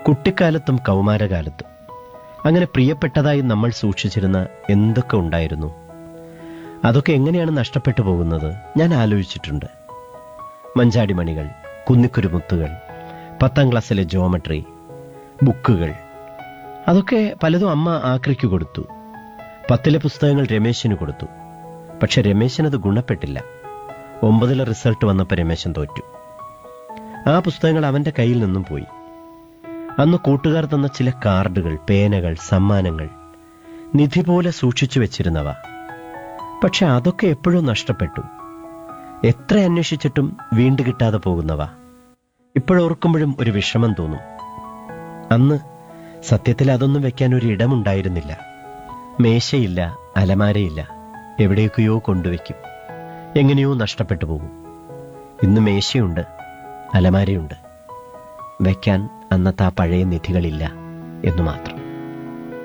കുട്ടിക്കാലത്തും കൗമാരകാലത്തും അങ്ങനെ പ്രിയപ്പെട്ടതായി നമ്മൾ സൂക്ഷിച്ചിരുന്ന എന്തൊക്കെ ഉണ്ടായിരുന്നു അതൊക്കെ എങ്ങനെയാണ് നഷ്ടപ്പെട്ടു പോകുന്നത് ഞാൻ ആലോചിച്ചിട്ടുണ്ട് മഞ്ചാടിമണികൾ കുന്നിക്കുരുമുത്തുകൾ പത്താം ക്ലാസ്സിലെ ജോമട്രി ബുക്കുകൾ അതൊക്കെ പലതും അമ്മ ആക്രിക്ക് കൊടുത്തു പത്തിലെ പുസ്തകങ്ങൾ രമേശിന് കൊടുത്തു പക്ഷെ രമേശിനത് ഗുണപ്പെട്ടില്ല ഒമ്പതിലെ റിസൾട്ട് വന്നപ്പോൾ രമേശൻ തോറ്റു ആ പുസ്തകങ്ങൾ അവന്റെ കയ്യിൽ നിന്നും പോയി അന്ന് കൂട്ടുകാർ തന്ന ചില കാർഡുകൾ പേനകൾ സമ്മാനങ്ങൾ നിധി പോലെ സൂക്ഷിച്ചു വെച്ചിരുന്നവ പക്ഷെ അതൊക്കെ എപ്പോഴും നഷ്ടപ്പെട്ടു എത്ര അന്വേഷിച്ചിട്ടും വീണ്ടു കിട്ടാതെ പോകുന്നവ ഇപ്പോഴോർക്കുമ്പോഴും ഒരു വിഷമം തോന്നും അന്ന് സത്യത്തിൽ അതൊന്നും വെക്കാൻ ഒരു ഇടമുണ്ടായിരുന്നില്ല മേശയില്ല അലമാരയില്ല എവിടേക്കെയോ കൊണ്ടുവയ്ക്കും എങ്ങനെയോ നഷ്ടപ്പെട്ടു പോകും ഇന്ന് മേശയുണ്ട് അലമാരയുണ്ട് വയ്ക്കാൻ അന്നത്തെ ആ പഴയ നിധികളില്ല എന്നു മാത്രം